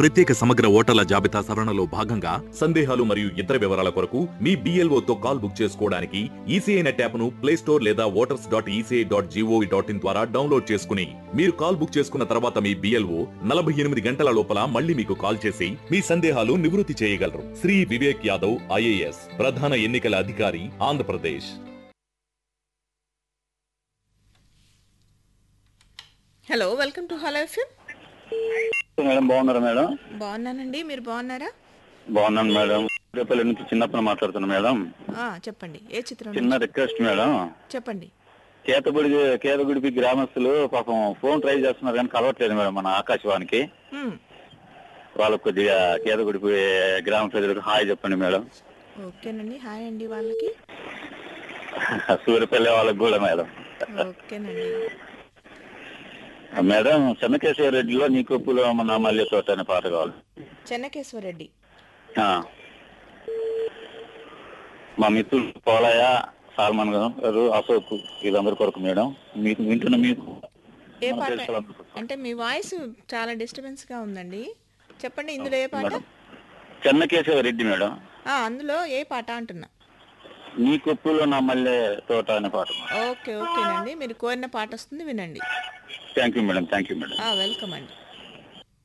ప్రత్యేక సమగ్ర ఓటర్ల జాబితా సవరణలో భాగంగా సందేహాలు మరియు ఇతర వివరాల కొరకు మీ BLO తో కాల్ బుక్ చేసుకోవడానికి ఈసీఐ నెట్ యాప్ ను ప్లే స్టోర్ లేదా voters dot ECI dot G O V dot in ద్వారా డౌన్లోడ్ చేసుకుని మీరు కాల్ బుక్ చేసుకున్న తర్వాత మీ బిఎల్ఓ నలభై ఎనిమిది గంటల లోపల మళ్ళీ మీకు కాల్ చేసి మీ సందేహాలు నివృత్తి చేయగలరు శ్రీ వివేక్ యాదవ్ ఐఏఎస్ ప్రధాన ఎన్నికల అధికారి Andhra Pradesh hello welcome to hello FM madam బాగున్నారా మేడం బాగున్నానండి మీరు బాగున్నారా బాగున్నాను మేడం రేపల్లి నుంచి చిన్నప్పుడు మాట్లాడుతున్నా మేడం ఆ, చెప్పండి ఏ చిత్రం చిన్న రిక్వెస్ట్ మేడం చెప్పండి కేతగుడి కేతగుడిపి గ్రామస్తులు పాపం ఫోన్ ట్రై చేస్తున్నారు కానీ కలవట్లేదు మేడం మన ఆకాశవాణికి మ్మ్. వాళ్ళకు కొద్దిగా కేతగుడిపి గ్రామ ప్రజలకు హాయ్ చెప్పండి మేడం ఓకేనండి హాయ్ అండి వాళ్ళకి సూర్యపల్లి వాళ్ళకి కూడా మేడం ఓకేనండి మేడం చెన్నకేశ్వర రెడ్డిలో నీ కొప్పులో మన మల్లె తోట అనే పాట కావాలి చెన్నకేశ్వర రెడ్డి ఆ. మా మిత్రులు పోలయ్య సాల్మాన్ గారు అశోక్ వీళ్ళందరి కొరకు మేడం మీకు వింటున్న మీకు ఏ మన పాట తెలుసు వాళ్ళందరి కొరకు. అంటే మీ వాయిస్ చాలా డిస్టర్బెన్స్ గా ఉందండి చెప్పండి ఇందులో ఏ పాట మేడం చెన్నకేశవ రెడ్డి మేడం ఆ, అందులో ఏ పాట అంటున్నా నీ కొప్పులో నా మల్లె తోట అనే పాట ఓకే ఓకేనండి మీరు కోరిన పాట వస్తుంది వినండి thank you madam thank you madam ఆ, వెల్కమ్ అండి